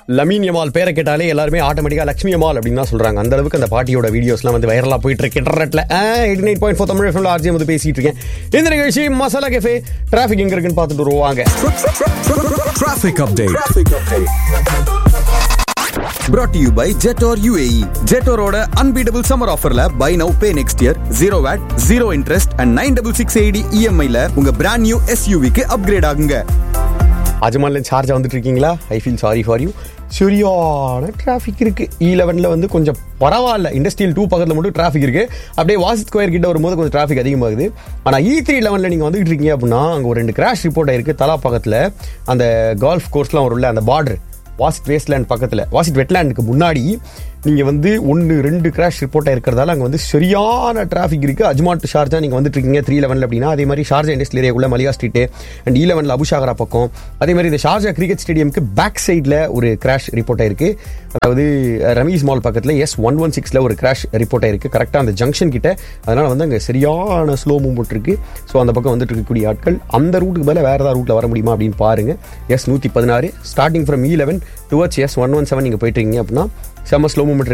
Lamine Yamal பேரை கேட்டாலே எல்லாருமே ஆட்டோமேட்டிக்கா லட்சுமி அம்மாள் அப்படின்னு தான் சொல்றாங்க அந்த அளவுக்கு அந்த பாட்டியோட வீடியோஸ்லாம் வந்து வைரலா போயிட்டு இருக்கு கிட்டரட்ல eighty nine point four Tamil எஃப்எம்ல ஆர்ஜி வந்து பேசிட்டு இருக்கேன் இந்த நிகழ்ச்சி மசாலா கேஃபே டிராஃபிக் எங்க இருக்குன்னு பார்த்துட்டு வருவாங்க Traffic update. Brought to you by Jetor UAE. Jetoroட unbeatable summer offerல buy now pay next year zero VAT, zero interest and 9668 EMI ல உங்க brand new SUV க்கு upgrade ஆகுங்க. அஜ்மான்ல சார்ஜா வந்துட்டு இருக்கீங்களா I feel sorry for you சரியான traffic இருக்கு E லெவனில் வந்து கொஞ்சம் பரவாயில்ல இண்டஸ்ட்ரியல் டூ பக்கத்தில் மட்டும் டிராஃபிக் இருக்கு அப்படியே வாசித் ஸ்கொயர் கிட்ட வரும்போது கொஞ்சம் டிராஃபிக் அதிகமாகுது ஆனால் இ த்ரீ லெவனில் நீங்கள் வந்துட்டு இருக்கீங்க அப்படின்னா அங்கே ஒரு ரெண்டு கிராஷ் ரிப்போர்ட் ஆயிருக்கு தலா பக்கத்தில் அந்த கால்ஃப் கோர்ஸ்லாம் வரும்ல அந்த பார்டர் வாசிட் வேஸ்ட்லேண்ட் பக்கத்தில் வாசிட் வெட்லேண்டுக்கு முன்னாடி நீங்கள் வந்து ஒன்று ரெண்டு கிராஷ் ரிப்போர்ட்டாக இருக்கிறதால அங்கே வந்து சரியான டிராஃபிக் இருக்குது அஜ்மான் டு ஷார்ஜா நீங்கள் வந்துட்டு இருக்கீங்க த்ரீ லெவனில் அப்படின்னா அதே மாதிரி ஷார்ஜா இண்டஸ்ட்ரியல் ஏரியாக்குள்ள மலிகா ஸ்ட்ரீட்டு அண்ட் இ லெவனில் அபுஷாகரா பக்கம் அதே மாதிரி இந்த ஷார்ஜா கிரிக்கெட் ஸ்டேடியம்க்கு பேக் சைடில் ஒரு கிராஷ் ரிப்போர்ட் ஆயிருக்கு அதாவது ரமீஸ் மால் பக்கத்தில் எஸ் ஒன் ஒன் சிக்ஸில் ஒரு கிராஷ் ரிப்போர்ட் ஆயிருக்கு கரெக்டாக அந்த ஜங்ஷன் கிட்ட அதனால் வந்து அங்கே சரியான ஸ்லோ மூவ்மெண்ட் இருக்குது ஸோ அந்த பக்கம் வந்துட்டு இருக்கக்கூடிய ஆட்கள் அந்த ரூட்டுக்கு மேலே வேறு ஏதாவது ரூட்டில் வர முடியுமா அப்படின்னு பாருங்க எஸ் நூற்றி பதினாறு starting from E eleven towards S one one seven நீங்கள் போயிட்டு இருக்கீங்க அப்படின்னா செம்ம ஸ்லோ